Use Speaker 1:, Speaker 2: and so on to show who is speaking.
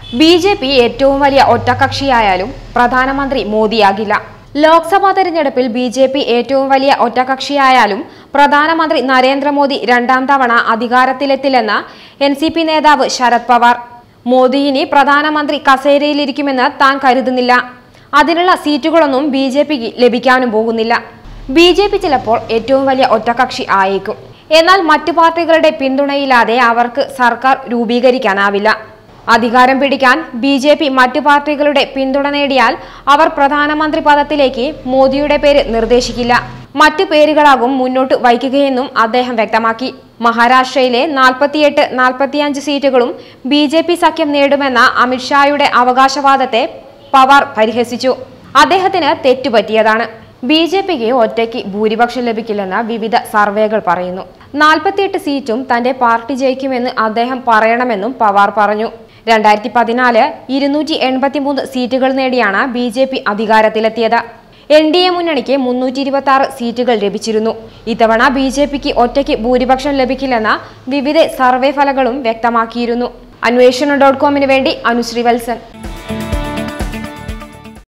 Speaker 1: B J P ഏറ്റവും വലിയ ഒറ്റകക്ഷിയായാലും പ്രധാനമന്ത്രി മോദിയാകില്ല ലോക്സഭാ തെരഞ്ഞെടുപ്പിൽ ബി ജെ പി ഏറ്റവും വലിയ ഒറ്റകക്ഷിയായാലും പ്രധാനമന്ത്രി നരേന്ദ്രമോദി രണ്ടാം തവണ അധികാരത്തിലെത്തില്ലെന്ന് എൻ സി പി നേതാവ് ശരത് പവാർ മോദി ഇനി പ്രധാനമന്ത്രി കസേരയിലിരിക്കുമെന്ന് താൻ കരുതുന്നില്ല അതിനുള്ള സീറ്റുകളൊന്നും ബി ജെ പിക്ക് ലഭിക്കാനും പോകുന്നില്ല ബി ജെ പി ചിലപ്പോൾ ഏറ്റവും വലിയ ഒറ്റകക്ഷി ആയേക്കും എന്നാൽ മറ്റു പാർട്ടികളുടെ പിന്തുണയില്ലാതെ അവർക്ക് സർക്കാർ രൂപീകരിക്കാനാവില്ല അധികാരം പിടിക്കാൻ ബി ജെ പി മറ്റു പാർട്ടികളുടെ പിന്തുണ നേടിയാൽ അവർ പ്രധാനമന്ത്രി പദത്തിലേക്ക് മോദിയുടെ പേര് നിർദ്ദേശിക്കില്ല മറ്റു പേരുകളാകും മുന്നോട്ട് വയ്ക്കുകയെന്നും അദ്ദേഹം വ്യക്തമാക്കി മഹാരാഷ്ട്രയിലെ നാൽപ്പത്തിയെട്ട് നാൽപ്പത്തിയഞ്ച് സീറ്റുകളും ബി ജെ പി സഖ്യം നേടുമെന്ന അമിത്ഷായുടെ അവകാശവാദത്തെ പവാർ പരിഹസിച്ചു അദ്ദേഹത്തിന് തെറ്റുപറ്റിയതാണ് ബി ജെ പിക്ക് ഒറ്റയ്ക്ക് ഭൂരിപക്ഷം ലഭിക്കില്ലെന്ന് വിവിധ സർവേകൾ പറയുന്നു നാൽപ്പത്തിയെട്ട് സീറ്റും തന്റെ പാർട്ടി ജയിക്കുമെന്ന് അദ്ദേഹം പറയണമെന്നും പവാർ പറഞ്ഞു രണ്ടായിരത്തി പതിനാല് ഇരുന്നൂറ്റി എൺപത്തിമൂന്ന് സീറ്റുകൾ നേടിയാണ് ബി ജെ പി അധികാരത്തിലെത്തിയത് എൻ ഡി എ മുന്നണിക്ക് മുന്നൂറ്റി ഇരുപത്തി ആറ് സീറ്റുകൾ ലഭിച്ചിരുന്നു ഇത്തവണ ബി ജെ പിക്ക് ഒറ്റയ്ക്ക് ഭൂരിപക്ഷം ലഭിക്കില്ലെന്ന വിവിധ സർവേ ഫലങ്ങളും വ്യക്തമാക്കിയിരുന്നു അന്വേഷണം ഡോട്ട് കോമിന് വേണ്ടി അനുശ്രീ വത്സൻ